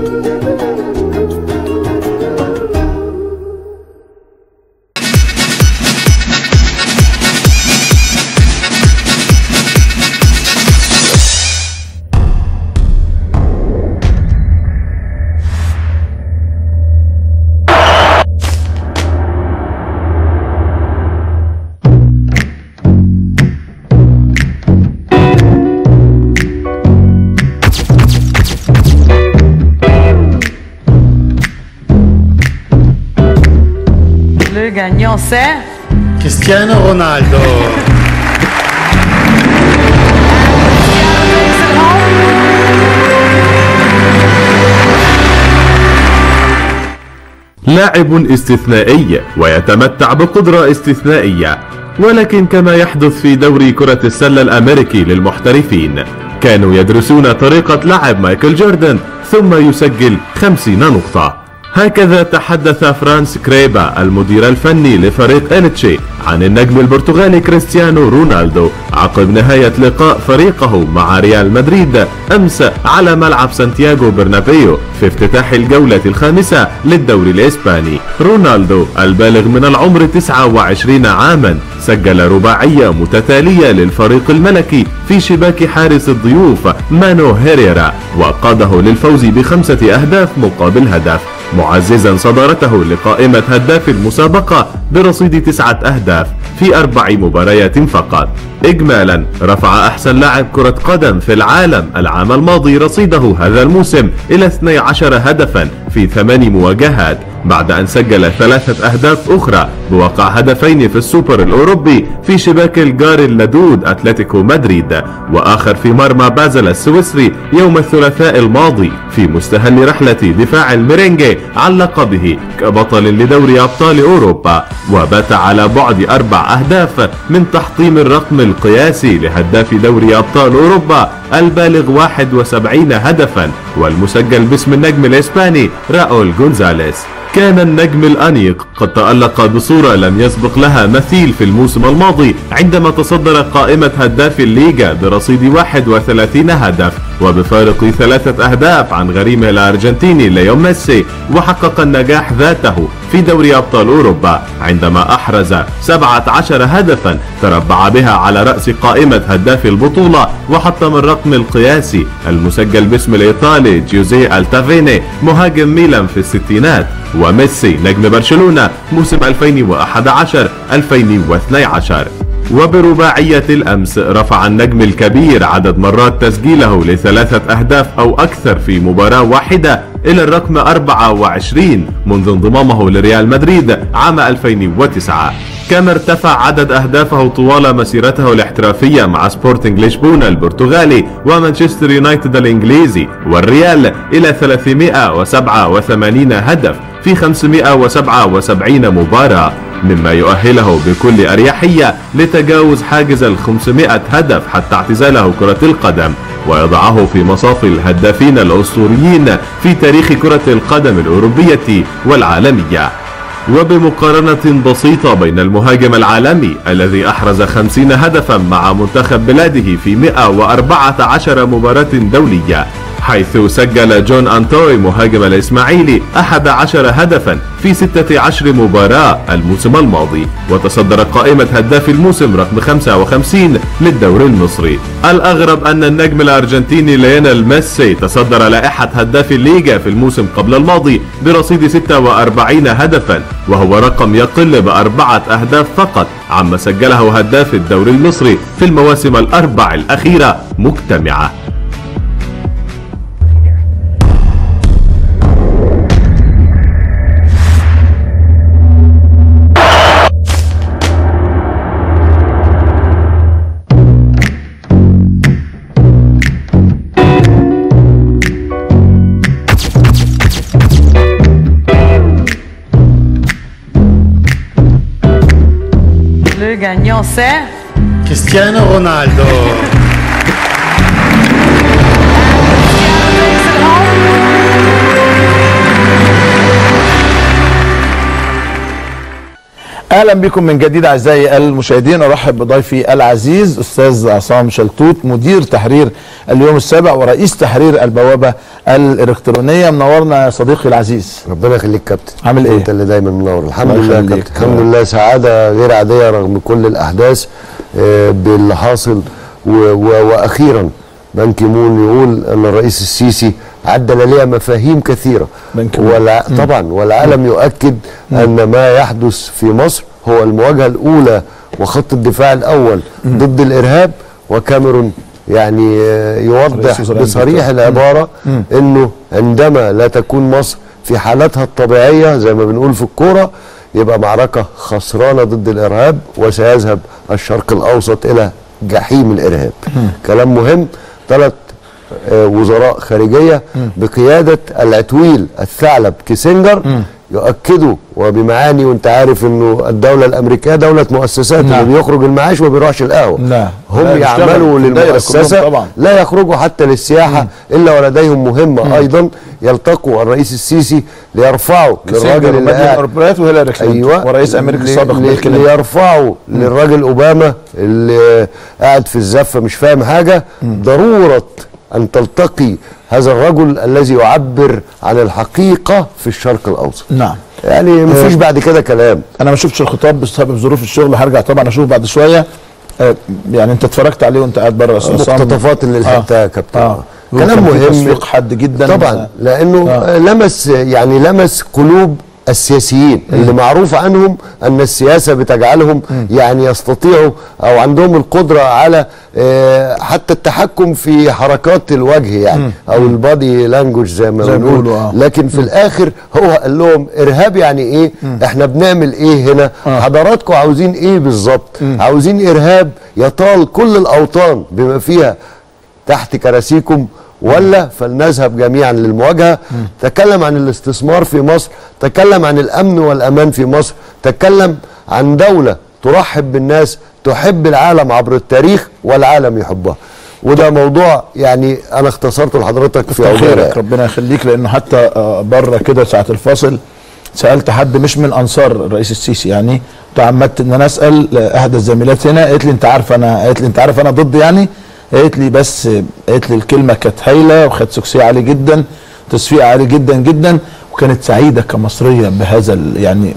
gagnant, c'est Cristiano Ronaldo. لاعب استثنائي ويتمتع بقدرة استثنائية ولكن كما يحدث في دوري كرة السلة الأمريكي للمحترفين كانوا يدرسون طريقة لعب مايكل جوردن ثم يسجل 50 نقطة هكذا تحدث فرانس كريبا المدير الفني لفريق إلتشي عن النجم البرتغالي كريستيانو رونالدو عقب نهاية لقاء فريقه مع ريال مدريد أمس على ملعب سانتياغو برنابيو في افتتاح الجولة الخامسة للدوري الإسباني رونالدو البالغ من العمر 29 عاما سجل رباعية متتالية للفريق الملكي في شباك حارس الضيوف مانو هيريرا وقاده للفوز بخمسة أهداف مقابل هدف معززا صدارته لقائمة هداف المسابقة برصيد تسعة أهداف في أربع مباريات فقط إجمالا رفع أحسن لاعب كرة قدم في العالم العام الماضي رصيده هذا الموسم إلى 12 هدفا في ثمان مواجهات بعد أن سجل ثلاثة أهداف أخرى بوقع هدفين في السوبر الأوروبي في شباك الجار اللدود أتلتيكو مدريد وآخر في مرمى بازل السويسري يوم الثلاثاء الماضي في مستهل رحلة دفاع الميرينجي عن لقبه كبطل لدوري أبطال أوروبا وبات على بعد أربع أهداف من تحطيم الرقم القياسي لهداف دوري أبطال أوروبا البالغ 71 هدفا والمسجل باسم النجم الإسباني راؤول جونزاليس كان النجم الأنيق قد تألق بصورة لم يسبق لها مثيل في الموسم الماضي عندما تصدر قائمة هداف الليغا برصيد 31 هدف وبفارق ثلاثة أهداف عن غريمه الأرجنتيني ليون ميسي وحقق النجاح ذاته في دوري أبطال أوروبا عندما أحرز 17 هدفا تربع بها على رأس قائمة هداف البطولة وحطم الرقم القياسي المسجل باسم الإيطالي جيوزي التافيني مهاجم ميلان في الستينات وميسي نجم برشلونة موسم 2011-2012 وبرباعية الأمس رفع النجم الكبير عدد مرات تسجيله لثلاثة أهداف أو أكثر في مباراة واحدة إلى الرقم 24 منذ انضمامه لريال مدريد عام 2009 كما ارتفع عدد أهدافه طوال مسيرته الاحترافية مع سبورتنج لشبونة البرتغالي ومانشستر يونايتد الإنجليزي والريال إلى 387 هدف في 577 مباراة مما يؤهله بكل أريحية لتجاوز حاجز ال 500 هدف حتى اعتزاله كرة القدم ويضعه في مصاف الهدافين الأسطوريين في تاريخ كرة القدم الأوروبية والعالمية وبمقارنة بسيطة بين المهاجم العالمي الذي أحرز 50 هدفا مع منتخب بلاده في 114 مباراة دولية حيث سجل جون أنتوي مهاجم الإسماعيلي 11 هدفا في 16 مباراة الموسم الماضي وتصدر قائمة هداف الموسم رقم 55 للدوري المصري الأغرب أن النجم الأرجنتيني ليونيل ميسي تصدر لائحة هداف الليجا في الموسم قبل الماضي برصيد 46 هدفا وهو رقم يقل بأربعة أهداف فقط عما سجله هداف الدوري المصري في المواسم الأربع الأخيرة مجتمعة Le gagnant, c'est Cristiano Ronaldo. اهلا بكم من جديد اعزائي المشاهدين ارحب بضيفي العزيز استاذ عصام شلتوت مدير تحرير اليوم السابع ورئيس تحرير البوابه الالكترونيه منورنا يا صديقي العزيز ربنا يخليك كابتن عامل ايه؟ انت اللي دايما منور الحمد الله لله يا يخليك. كابتن الحمد لله سعاده غير عاديه رغم كل الاحداث آه، باللي حاصل و- و- واخيرا بان كيمون يقول ان الرئيس السيسي عدل لديه مفاهيم كثيره بان كيمون. ولا طبعا والعالم يؤكد ان ما يحدث في مصر هو المواجهه الاولى وخط الدفاع الاول ضد الارهاب وكاميرون يعني آه، رئيس يوضح وزراء بصريح العباره انه عندما لا تكون مصر في حالتها الطبيعيه زي ما بنقول في الكوره يبقى معركه خسرانه ضد الارهاب وسيذهب الشرق الاوسط الى جحيم الارهاب كلام مهم ثلاث آه، وزراء خارجيه بقياده العتويل الثعلب كيسنجر يؤكدوا وبمعاني وانت عارف انه الدوله الامريكيه دوله مؤسسات نعم. اللي بيخرج المعاش ما بيروحش القهوه نعم. لا، هم بيشتغل يعملوا في الدايرة للمؤسسه كلهم طبعا. لا يخرجوا حتى للسياحه الا ولديهم مهمه ايضا يلتقوا الرئيس السيسي ليرفعوا للراجل اللي مدينة قاعد الاوروبيات وهيلاري كلينتون ايوه ورئيس امريكا ل- السابق ل- بيل كلينتون ليرفعوا للراجل اوباما اللي قاعد في الزفه مش فاهم حاجه ضروره ان تلتقي هذا الرجل الذي يعبر عن الحقيقه في الشرق الاوسط نعم يعني مفيش بعد كده كلام انا ما شفتش الخطاب بسبب ظروف الشغل هرجع طبعا اشوفه بعد شويه آه، يعني انت اتفرجت عليه وانت قاعد بره يا أستاذ عصام. مقتطفات اللي لحقتها يا كابتن اه كلام كان في مهم تصفيق حد جدا طبعا لانه آه. آه. لمس يعني لمس قلوب السياسيين اللي معروف عنهم ان السياسه بتجعلهم يعني يستطيعوا او عندهم القدره على آه، حتى التحكم في حركات الوجه يعني او البادي لانجوج زي ما زي ما بنقول بيقولوا، آه. لكن في الاخر هو قال لهم ارهاب يعني ايه احنا بنعمل ايه هنا آه. حضراتكم عاوزين ايه بالظبط عاوزين ارهاب يطال كل الاوطان بما فيها تحت كراسيكم ولا فلنذهب جميعا للمواجهه تكلم عن الاستثمار في مصر تكلم عن الامن والامان في مصر تكلم عن دوله ترحب بالناس تحب العالم عبر التاريخ والعالم يحبها وده موضوع يعني انا اختصرته لحضرتك في كتر عجاله خيرك يعني. ربنا يخليك لانه حتى آه، بره كده ساعه الفاصل سالت حد مش من انصار الرئيس السيسي يعني تعمدت ان انا اسال احدى الزميلات هنا قالت لي انت عارف انا قالت لي انت عارف انا ضد يعني قالت لي بس قالت لي الكلمه كانت هايله وخدت سكسيه عالي جدا تصفيق عالي جدا جدا وكانت سعيده كمصريه بهذا ال- يعني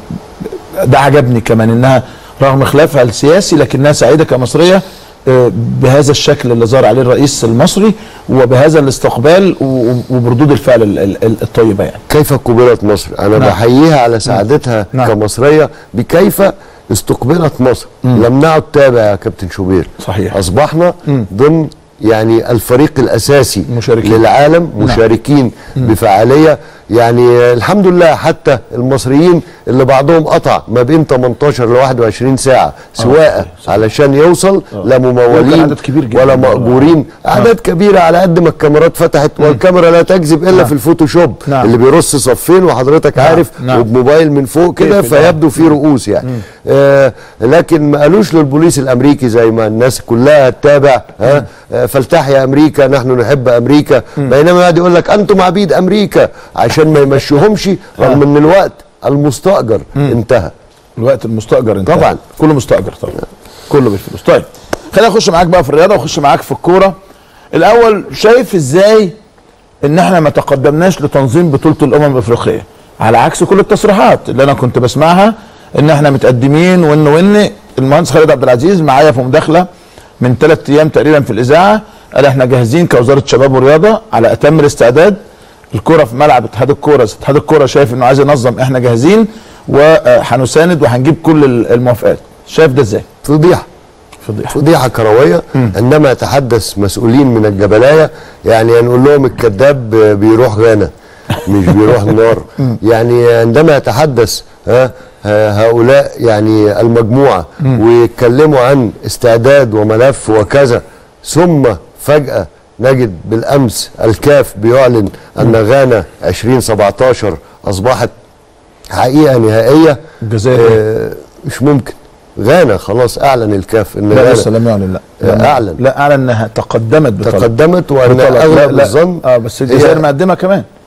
ده عجبني كمان انها رغم خلافها السياسي لكنها سعيده كمصريه آه، بهذا الشكل اللي ظهر عليه الرئيس المصري وبهذا الاستقبال و- وبردود الفعل ال- ال- الطيبه يعني كيف قبلت مصر انا نعم. بحييها على سعادتها نعم. كمصريه بكيف استقبلت مصر لم نعد تابع يا كابتن شوبير صحيح. اصبحنا ضمن يعني الفريق الاساسي مشاركين. للعالم نعم. مشاركين بفعاليه يعني الحمد لله حتى المصريين اللي بعضهم قطع ما بين 18 ل 21 ساعه سواقه علشان يوصل لا وكان ممولين عدد كبير جدا. ولا مأجورين اعداد كبيره على قد ما الكاميرات فتحت والكاميرا لا تكذب الا نعم. في الفوتوشوب نعم. اللي بيرص صفين وحضرتك نعم. عارف نعم. وبموبايل من فوق كده يقفل، آه. فيبدو فيه رؤوس يعني آه لكن ما قالوش للبوليس الامريكي زي ما الناس كلها تتابع ها آه فلتح يا امريكا نحن نحب امريكا بينما قاعد يقول لك انتم عبيد امريكا عشان ما يمشوهمش رغم ان الوقت المستاجر انتهى الوقت المستاجر انت طبعا. كله مستاجر طبعا كله بالفلوس طيب خلينا نخش معاك بقى في الرياضه واخش معاك في الكوره الاول شايف ازاي ان احنا ما تقدمناش لتنظيم بطوله الامم الافريقيه على عكس كل التصريحات اللي انا كنت بسمعها ان احنا متقدمين وان وان المهندس خالد عبد العزيز معايا في مداخله من ثلاث ايام تقريبا في الاذاعه قال احنا جاهزين كوزاره شباب ورياضه على اتم الاستعداد الكره في ملعب اتحاد الكوره اتحاد الكوره شايف انه عايز ينظم احنا جاهزين وهنساند وهنجيب كل الموافقات شايف ده ازاي فضيحه فضيحه فضيحه كرويه عندما يتحدث مسؤولين من الجبلايه يعني هنقول لهم الكذاب بيروح غانا مش بيروح النار يعني عندما يتحدث ها ها- هؤلاء يعني المجموعه ويتكلموا عن استعداد وملف وكذا ثم فجاه نجد بالامس الكاف بيعلن ان غانا 2017 اصبحت حقيقه نهائيه الجزائر آه مش ممكن غانا خلاص اعلن الكاف ان لا غانا لسه لم يعلن لا آه، لم- أعلن. لا اعلن انها تقدمت بطلب تقدمت وان بطلب. لا اغلب لا الظن اه بس الجزائر هي- مقدمه كمان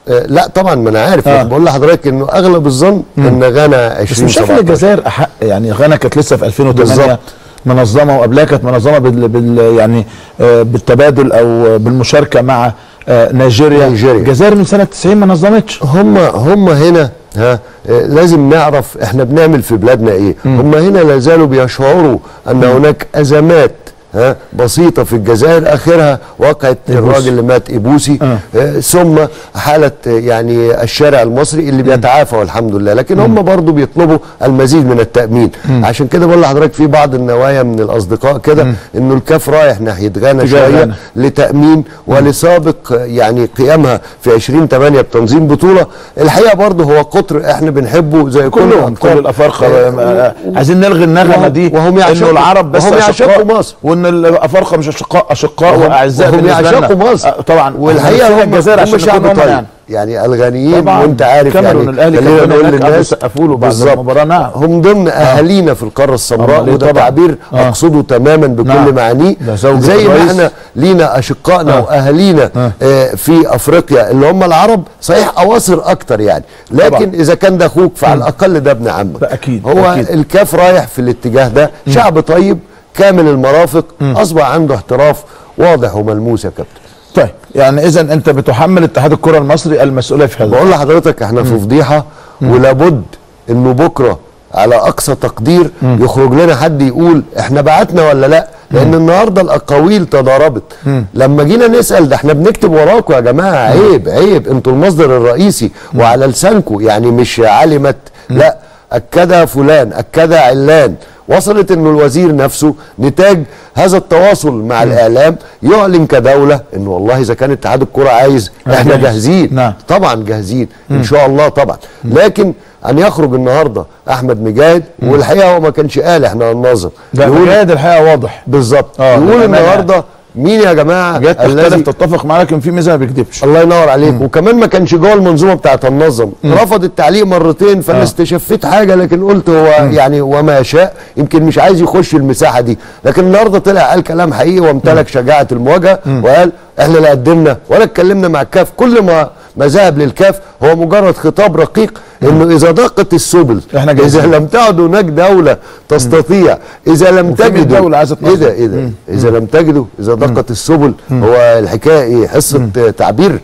آه لا طبعا ما انا عارف آه. آه. بقول لحضرتك انه اغلب الظن ان غانا 20 بس مش شايف ان 17. الجزائر احق يعني غانا كانت لسه في 2008 بالظبط. منظمه وقبلها كانت منظمه بال, بال يعني آه، بالتبادل او بالمشاركه مع آه، نيجيريا نيجيريا. الجزائر من سنه 90 ما نظمتش هم هم هنا ها آه، لازم نعرف احنا بنعمل في بلادنا ايه هم هنا لا زالوا بيشعروا ان هناك ازمات ها بسيطه في الجزائر اخرها وقعت الراجل اللي مات ابوسي آه. آه. ثم حاله آه، يعني الشارع المصري اللي بيتعافى والحمد لله لكن هم برضو بيطلبوا المزيد من التامين عشان كده بقول لحضرتك في بعض النوايا من الاصدقاء كده انه الكاف رايح ناحيه غانا تجاه شويه غانا. لتامين ولسابق يعني قيامها في 2008 بتنظيم بطوله الحقيقه برضه هو قطر احنا بنحبه زي كل كلهم كل الأبطال. الافارقه آه، آه، عايزين نلغي النغمه وهم- دي وهم انه يعشقوا- العرب بس وهم يعشقوا اشقاء مصر. وان الافارقه مش اشقاء اشقاء وهم- واعزاء وهم بالنسبه لنا يعشقوا مصر آه، طبعا والحقيقه إحنا هم الجزائر هم عشان شعب نكون هم طيب يعني. يعني الغنيين طبعاً. وانت عارف كاميرون يعني الأهلي خلينا كان نقول هناك قعدوا للناس يسقفوا له بعد بالظبط. المباراة، نعم. هم ضمن اهالينا في القاره السمراء أمال إيه وده طبعاً. تعبير آه. اقصده تماما بكل نعم. معانيه ده زوجة زي ما الرئيس. احنا لينا اشقائنا آه. واهالينا آه. آه، في افريقيا اللي هم العرب صحيح اواصر اكتر يعني لكن طبعاً. اذا كان ده اخوك فعلى الاقل ده ابن عمك ده أكيد، هو أكيد. الكاف رايح في الاتجاه ده شعب طيب كامل المرافق اصبح عنده احتراف واضح وملموس يا كابتن طيب يعني اذا انت بتحمل اتحاد الكره المصري المسؤوليه في هذا بقول لحضرتك احنا في فضيحه ولابد انه بكره على اقصى تقدير يخرج لنا حد يقول احنا بعتنا ولا لا لان النهارده الاقاويل تضاربت لما جينا نسال ده احنا بنكتب وراكم يا جماعه عيب عيب انتوا المصدر الرئيسي وعلى لسانكم يعني مش علمت لا اكدها فلان اكدها علان وصلت انه الوزير نفسه نتاج هذا التواصل مع الاعلام يعلن كدوله انه والله اذا كان اتحاد الكره عايز احنا جاهز. جاهزين نعم. طبعا جاهزين ان شاء الله طبعا لكن ان يخرج النهارده احمد مجاهد والحقيقه هو ما كانش قال احنا هننظم ده يقول مجاهد الحقيقه واضح بالظبط آه، يقول بالأمانة النهارده مين يا جماعه جت تختلف الذي تتفق معاه لكن في ميزه ما بيكذبش الله ينور عليك وكمان ما كانش جوه المنظومه بتاعت النظم رفض التعليق مرتين فانا آه. استشفيت حاجه لكن قلت هو يعني وما شاء يمكن مش عايز يخش المساحه دي لكن النهارده طلع قال كلام حقيقي وامتلك شجاعه المواجهه وقال احنا لا قدمنا ولا اتكلمنا مع الكاف كل ما ما ذهب للكاف هو مجرد خطاب رقيق انه اذا ضاقت السبل إحنا اذا جاهزين. لم تعد هناك دوله تستطيع اذا لم وفي مية تجدوا دولة عايزة ايه ده تنظم. ايه ده اذا لم تجدوا اذا ضاقت السبل هو الحكايه ايه حصه تعبير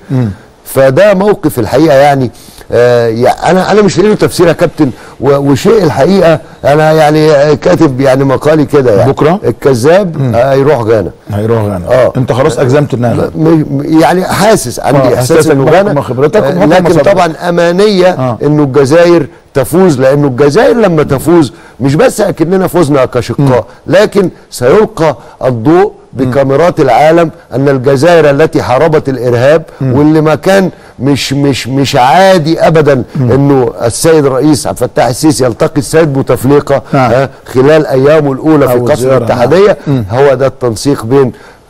فده موقف الحقيقه يعني آه يعني انا انا مش لاقي له تفسير يا كابتن و- وشيء الحقيقه انا يعني آه، كاتب يعني مقالي كده يعني بكرة؟ الكذاب هيروح غانا هيروح غانا آه. انت خلاص اجزمت انها م- م- يعني حاسس عندي آه، احساس إحساسك انه بحكم غانا خبرتك آه، وبحكم لكن مصابك. طبعا امانيه آه. انه الجزائر تفوز لانه الجزائر لما تفوز مش بس اكننا فزنا كشقاء لكن سيلقى الضوء بكاميرات العالم ان الجزائر التي حاربت الارهاب واللي ما كان مش مش مش عادي ابدا انه السيد الرئيس عبد الفتاح السيسي يلتقي السيد بوتفليقه نعم. ها خلال ايامه الاولى في أول قصر زيارة، الاتحاديه هو ده التنسيق بين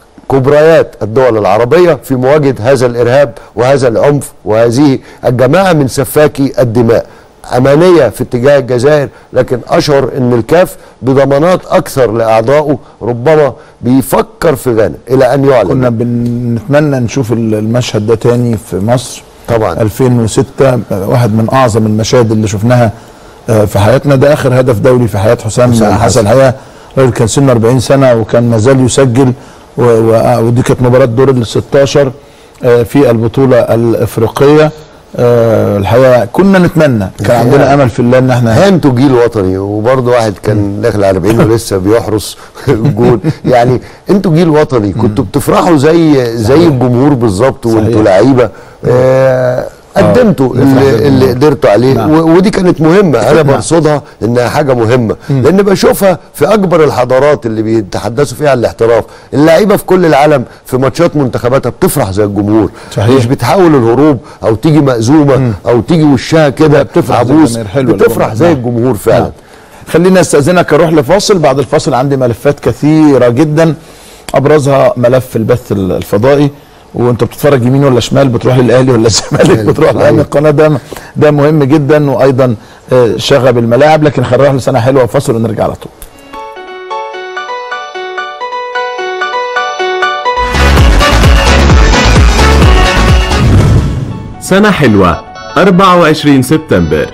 كبريات الدول العربية في مواجهة هذا الإرهاب وهذا العنف وهذه الجماعة من سفاكي الدماء أمانية في اتجاه الجزائر لكن أشعر أن الكاف بضمانات أكثر لأعضائه ربما بيفكر في غانا إلى أن يعلن كنا بنتمنى نشوف ال- المشهد ده تاني في مصر طبعا 2006 واحد من اعظم المشاهد اللي شفناها آه، في حياتنا ده اخر هدف دولي في حياه حسام حسام حسن حسن. الحقيقه راجل كان سنه 40 سنه وكان ما زال يسجل و- و- ودي كانت مباراه دور ال 16 آه، في البطوله الافريقيه آه، الحقيقه كنا نتمنى كان عندنا امل في الله ان احنا انتوا جيل وطني وبرضه واحد كان داخل على 40 ولسه بيحرس الجول يعني انتوا جيل وطني كنتوا بتفرحوا زي زي الجمهور بالظبط وانتوا صحيح. لعيبه آه قدمتوا نفرح اللي, بالجمهور. اللي قدرتوا عليه نعم. و- ودي كانت مهمه انا نعم. برصدها انها حاجه مهمه لان بشوفها في اكبر الحضارات اللي بيتحدثوا فيها عن الاحتراف اللعيبه في كل العالم في ماتشات منتخباتها بتفرح زي الجمهور صحيح. مش بتحاول الهروب او تيجي مأزومه او تيجي وشها كده بتفرح زي عبوس الجماهير. حلوة بتفرح الجمهور. زي نعم. الجمهور فعلا نعم. خليني استاذنك اروح لفاصل بعد الفاصل عندي ملفات كثيره جدا ابرزها ملف البث الفضائي وانت بتتفرج يمين ولا شمال بتروح للاهلي ولا الزمالك بتروح لأي أيوة. قناه ده ده مهم جدا وايضا آه، شغب الملاعب لكن خلينا نروح لسنه حلوه وفاصل ونرجع على طول سنة حلوة 24 سبتمبر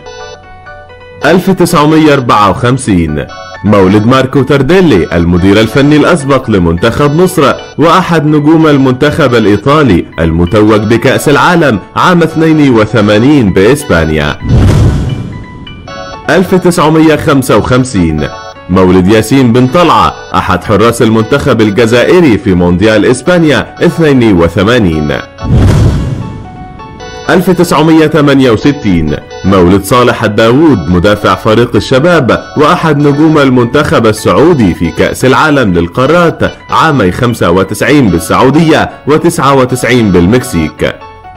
1954 مولد ماركو تارديلي المدير الفني الأسبق لمنتخب مصر وأحد نجوم المنتخب الإيطالي المتوج بكأس العالم عام 82 بإسبانيا 1955 مولد ياسين بن طلعة أحد حراس المنتخب الجزائري في مونديال إسبانيا 82 1968 مولد صالح الداوود مدافع فريق الشباب وأحد نجوم المنتخب السعودي في كأس العالم للقارات عامي 95 بالسعودية و99 بالمكسيك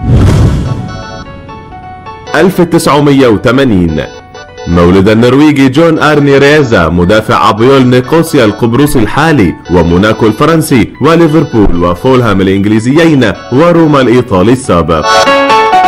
1980 مولد النرويجي جون أرني ريزا مدافع أبيول نيقوسيا القبرصي الحالي وموناكو الفرنسي وليفربول وفولهام الإنجليزيين وروما الإيطالي السابق